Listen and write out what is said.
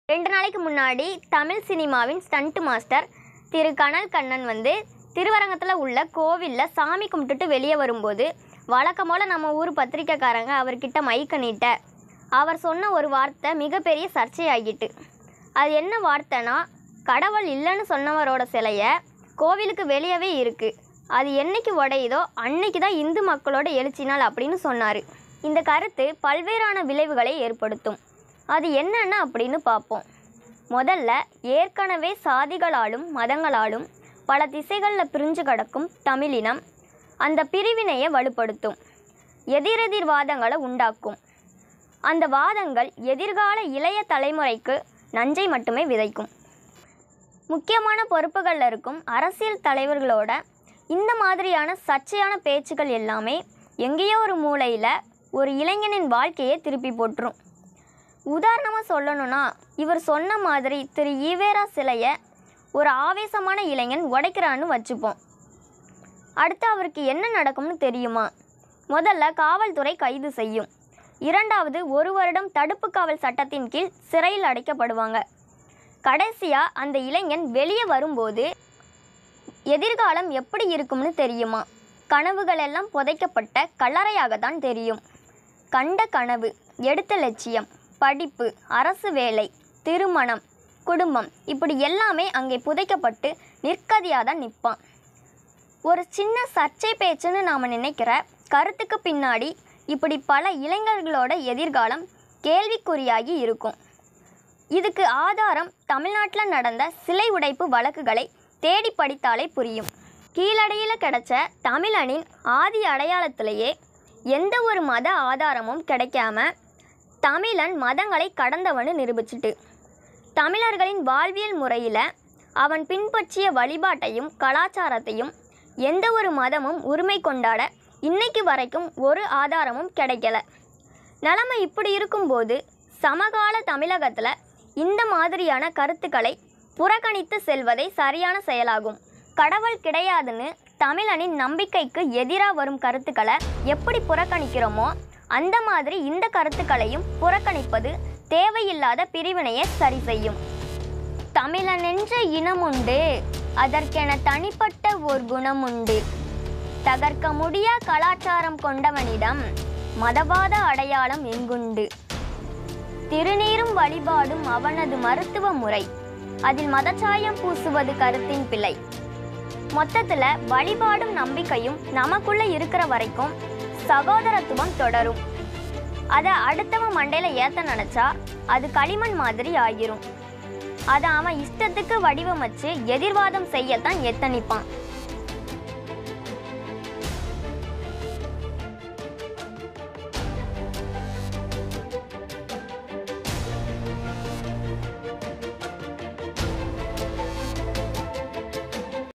ரெண்டு நாளைக்கு முன்னாடி தமிழ் சினிமாவின் ஸ்டண்ட் மாஸ்டர் திரு கனல் கண்ணன் வந்து திருவரங்கத்தில் உள்ள கோவிலில் சாமி கும்பிட்டுட்டு வெளியே வரும்போது வழக்கம் போல் நம்ம ஊர் பத்திரிக்கைக்காரங்க அவர்கிட்ட மைக்க நீட்ட அவர் சொன்ன ஒரு வார்த்தை மிகப்பெரிய சர்ச்சையாகிட்டு அது என்ன வார்த்தைனா கடவுள் இல்லைன்னு சொன்னவரோட சிலையை கோவிலுக்கு வெளியவே இருக்குது அது என்னைக்கு உடையுதோ அன்னைக்கு தான் இந்து மக்களோட எழுச்சி நாள் அப்படின்னு சொன்னார் இந்த கருத்து பல்வேறான விளைவுகளை ஏற்படுத்தும் அது என்னென்ன அப்படின்னு பார்ப்போம் முதல்ல ஏற்கனவே சாதிகளாலும் மதங்களாலும் பல திசைகளில் பிரிஞ்சு கிடக்கும் தமிழினம் அந்த பிரிவினையை வலுப்படுத்தும் எதிரெதிர் வாதங்களை உண்டாக்கும் அந்த வாதங்கள் எதிர்கால இளைய தலைமுறைக்கு நஞ்சை மட்டுமே விதைக்கும் முக்கியமான பொறுப்புகளில் இருக்கும் அரசியல் தலைவர்களோட இந்த மாதிரியான சர்ச்சையான பேச்சுக்கள் எல்லாமே எங்கேயோ ஒரு மூலையில் ஒரு இளைஞனின் வாழ்க்கையை திருப்பி போட்டுரும் உதாரணமாக சொல்லணும்னா இவர் சொன்ன மாதிரி திரு ஈவேரா சிலையை ஒரு ஆவேசமான இளைஞன் உடைக்கிறான்னு வச்சுப்போம் அடுத்து அவருக்கு என்ன நடக்கும்னு தெரியுமா முதல்ல காவல்துறை கைது செய்யும் இரண்டாவது ஒரு வருடம் தடுப்பு காவல் சட்டத்தின் கீழ் சிறையில் அடைக்கப்படுவாங்க கடைசியாக அந்த இளைஞன் வெளியே வரும்போது எதிர்காலம் எப்படி இருக்கும்னு தெரியுமா கனவுகள் எல்லாம் புதைக்கப்பட்ட கல்லறையாகத்தான் தெரியும் கண்ட கனவு எடுத்த லட்சியம் படிப்பு அரசு வேலை திருமணம் குடும்பம் இப்படி எல்லாமே அங்கே புதைக்கப்பட்டு நிற்கதியாக தான் நிற்பான் ஒரு சின்ன சர்ச்சை பேச்சுன்னு நாம் நினைக்கிற கருத்துக்கு பின்னாடி இப்படி பல இளைஞர்களோட எதிர்காலம் கேள்விக்குறியாகி இருக்கும் இதுக்கு ஆதாரம் தமிழ்நாட்டில் நடந்த சிலை உடைப்பு வழக்குகளை தேடி படித்தாலே புரியும் கீழடியில் கிடைச்ச தமிழனின் ஆதி அடையாளத்திலேயே எந்த ஒரு மத ஆதாரமும் கிடைக்காம தமிழன் மதங்களை கடந்தவன்னு நிரூபிச்சிட்டு தமிழர்களின் வாழ்வியல் முறையில் அவன் பின்பற்றிய வழிபாட்டையும் கலாச்சாரத்தையும் எந்த ஒரு மதமும் உரிமை கொண்டாட இன்னைக்கு வரைக்கும் ஒரு ஆதாரமும் கிடைக்கல நிலைமை இப்படி இருக்கும்போது சமகால தமிழகத்தில் இந்த மாதிரியான கருத்துக்களை புறக்கணித்து செல்வதே சரியான செயலாகும் கடவுள் கிடையாதுன்னு தமிழனின் நம்பிக்கைக்கு எதிராக வரும் கருத்துக்களை எப்படி புறக்கணிக்கிறோமோ அந்த மாதிரி இந்த கருத்துக்களையும் புறக்கணிப்பது தேவையில்லாத பிரிவினையை சரி செய்யும் தமிழனென்ற இனமுண்டு அதற்கென தனிப்பட்ட ஓர் குணமுண்டு தகர்க்க முடியா கலாச்சாரம் கொண்டவனிடம் மதவாத அடையாளம் எங்குண்டு திருநீரும் வழிபாடும் அவனது மருத்துவ முறை அதில் மதச்சாயம் பூசுவது கருத்தின் பிழை மொத்தத்துல வழிபாடும் நம்பிக்கையும் நமக்குள்ள இருக்கிற வரைக்கும் சகோதரத்துவம் தொடரும் அதை அடுத்தவன் மண்டையில ஏத்த நினைச்சா அது களிமண் மாதிரி ஆகிரும் அதை அவன் இஷ்டத்துக்கு வடிவமைச்சு எதிர்வாதம் செய்யத்தான் எத்தனிப்பான்